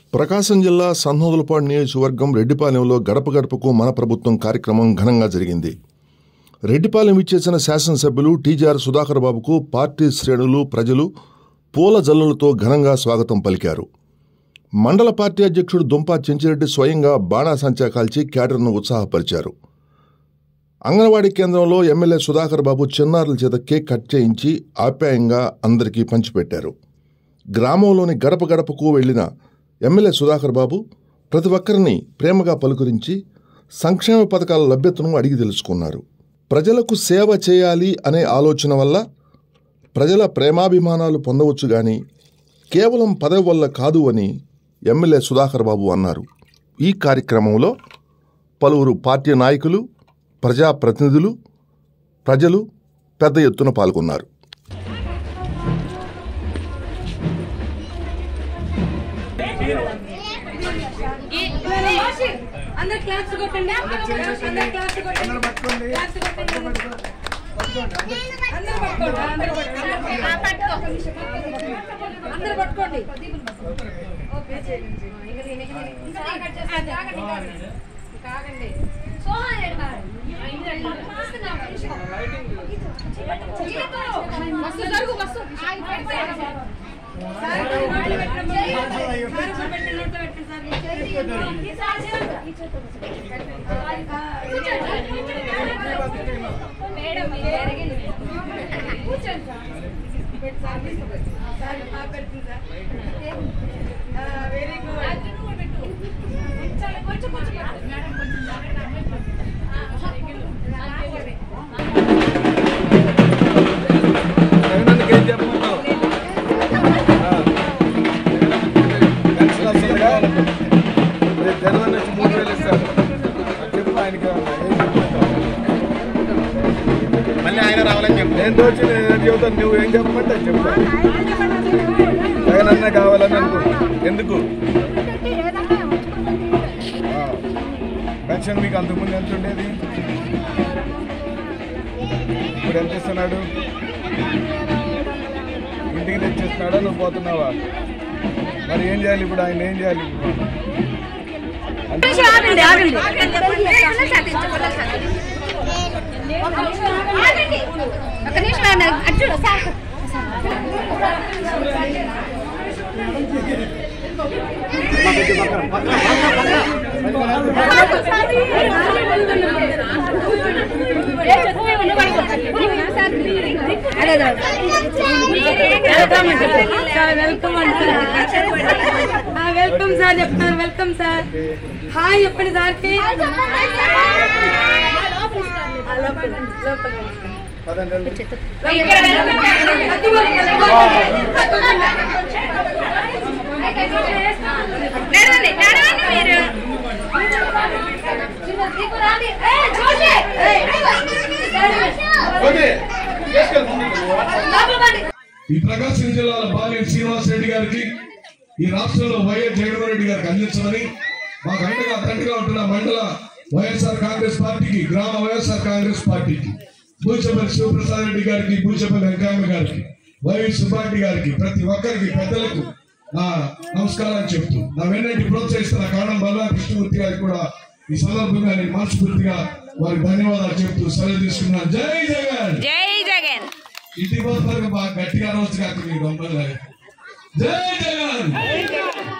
ప్రకాశం జిల్లా సన్నోదులపాడు నియోజకవర్గం రెడ్డిపాలెంలో గడప గడపకు మన ప్రభుత్వం కార్యక్రమం ఘనంగా జరిగింది రెడ్డిపాలెం ఇచ్చేసిన శాసనసభ్యులు టీజీఆర్ సుధాకర్ బాబుకు పార్టీ శ్రేణులు ప్రజలు పూల జల్లులతో ఘనంగా స్వాగతం పలికారు మండల పార్టీ అధ్యక్షుడు దుంపా చెంచిరెడ్డి స్వయంగా బాణాసంచా కాల్చి క్యాడర్ను ఉత్సాహపరిచారు అంగన్వాడీ కేంద్రంలో ఎమ్మెల్యే సుధాకర్ బాబు చిన్నారుల చేత కేక్ కట్ చేయించి ఆప్యాయంగా అందరికీ పంచిపెట్టారు గ్రామంలోని గడప గడపకు వెళ్లిన ఎమ్మెల్యే సుధాకర్ బాబు ప్రతి ఒక్కరిని ప్రేమగా పలుకరించి సంక్షేమ పథకాల లభ్యతను అడిగి తెలుసుకున్నారు ప్రజలకు సేవ చేయాలి అనే ఆలోచన వల్ల ప్రజల ప్రేమాభిమానాలు పొందవచ్చు గాని కేవలం పదవి వల్ల కాదు అని ఎమ్మెల్యే సుధాకర్ బాబు అన్నారు ఈ కార్యక్రమంలో పలువురు పార్టీ నాయకులు ప్రజాప్రతినిధులు ప్రజలు పెద్ద ఎత్తున పాల్గొన్నారు అందరు క్లాప్స్ కొట్టండి అందరు క్లాప్స్ కొట్టండి క్లాప్స్ కొట్టండి అందరూ పట్టుకోండి అందరూ పట్టుకోండి అందరూ పట్టుకోండి ఓకే కాగండి బస్సు జరుగు బస్సు వెరీ గుడ్ కొంచెం కొంచెం జగనన్నకి ఏం చెప్పమంటావు? ఆ. పెన్షన్ వస్తుందిగా? రేపు జగనన్న వచ్చి మూడు వేలు ఇస్తాడు. అది చెప్పు ఆయనకి ఏమన్నా, ఏం చెప్పమంటావు? మళ్ళీ ఆయన రావాలని చెప్పు నేను దోచి నేను ఏం చెబుతాను నువ్వు ఏం చెప్పమంటే అది చెప్తా జగనన్న కావాలని అనుకుంటా ఎందుకు ఆ. పెన్షన్ మీకు అంతకుముందు ఎంత ఉండేది ఇప్పుడు ఎంత ఇస్తున్నాడు ఇంటికి తెచ్చిస్తున్నాడా నువ్వు పోతున్నావా మరి ఏం చేయాలి ఇప్పుడు ఆయన ఏం చేయాలి ఇప్పుడు అంటే ఆగండి ఆగండి ఒక నిమిషం ఆగండి. అటు చూడు, సార్. అదే, అదే. వెల్కమ్ అండి సార్ వెల్కమ్ అండి ఆ, వెల్కమ్ సార్ చెప్తాను వెల్కమ్ సార్ హాయ్ చెప్పండి సార్కి ఆ, లోపల లోపల పదండి వెళ్ళు. నడవండి నడవండి మీరు ఈ ప్రకాశం జిల్లాలో బాలి శ్రీనివాస్ రెడ్డి గారికి ఈ రాష్ట్రంలో వైఎస్ జగన్మోహన్ రెడ్డి గారికి అందించమని మాకు అండగా తండ్రిగా ఉంటున్న మండల వైఎస్ఆర్ కాంగ్రెస్ పార్టీకి గ్రామ వైఎస్ఆర్ కాంగ్రెస్ పార్టీకి బూచపల్లి శివప్రసాద్ రెడ్డి గారికి బూచపల్లి వెంకయ్య గారికి వైవి సుబ్బారెడ్డి గారికి ప్రతి ఒక్కరికి పెద్దలకు నా నమస్కారాలు చెప్తూ నా వెన్నటి ప్రోత్సహిస్తున్న కారణం బల్లా కృష్ణమూర్తి గారికి కూడా ఈ సందర్భంగా నేను మనస్ఫూర్తిగా వారికి ధన్యవాదాలు చెప్తూ సెలవు తీసుకున్నాను జై జగన్ జై జగన్ ఇంటి పోతారు బాగా గట్టిగా రోజు కాక మీ దొంగలు జై జగన్